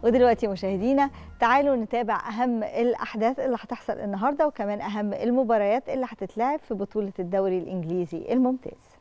ودلوقتي مشاهدينا تعالوا نتابع أهم الأحداث اللي هتحصل النهاردة وكمان أهم المباريات اللي هتتلعب في بطولة الدوري الإنجليزي الممتاز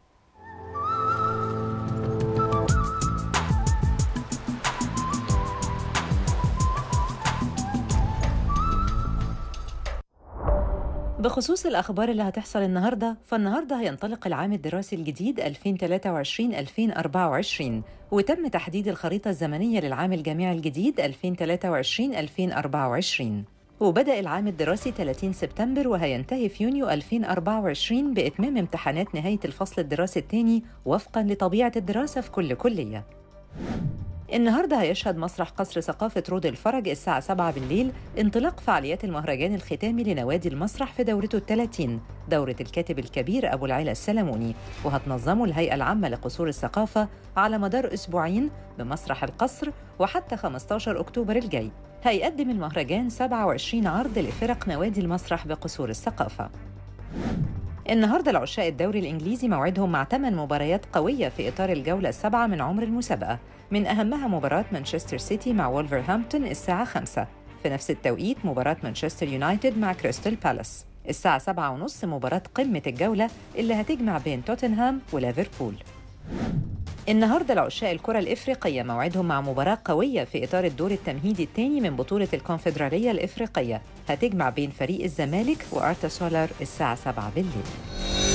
بخصوص الأخبار اللي هتحصل النهاردة فالنهاردة هينطلق العام الدراسي الجديد 2023-2024 وتم تحديد الخريطة الزمنية للعام الجامعي الجديد 2023-2024 وبدأ العام الدراسي 30 سبتمبر وهينتهي في يونيو 2024 بإتمام امتحانات نهاية الفصل الدراسي الثاني وفقاً لطبيعة الدراسة في كل كلية النهارده هيشهد مسرح قصر ثقافة رود الفرج الساعة 7 بالليل انطلاق فعاليات المهرجان الختامي لنوادي المسرح في دورته الثلاثين دورة الكاتب الكبير أبو العلا السلموني وهتنظمه الهيئة العامة لقصور الثقافة على مدار أسبوعين بمسرح القصر وحتى 15 أكتوبر الجاي هيقدم المهرجان 27 عرض لفرق نوادي المسرح بقصور الثقافة النهارده العشاق الدوري الانجليزي موعدهم مع ثمان مباريات قويه في اطار الجوله السابعه من عمر المسابقه من اهمها مباراه مانشستر سيتي مع وولفرهامبتون الساعه 5 في نفس التوقيت مباراه مانشستر يونايتد مع كريستال بالاس الساعه 7 ونص مباراه قمه الجوله اللي هتجمع بين توتنهام وليفربول النهارده العشاق الكرة الإفريقية موعدهم مع مباراة قوية في إطار الدور التمهيدي الثاني من بطولة الكونفدرالية الإفريقية هتجمع بين فريق الزمالك وأرتا سولار الساعة 7 بالليل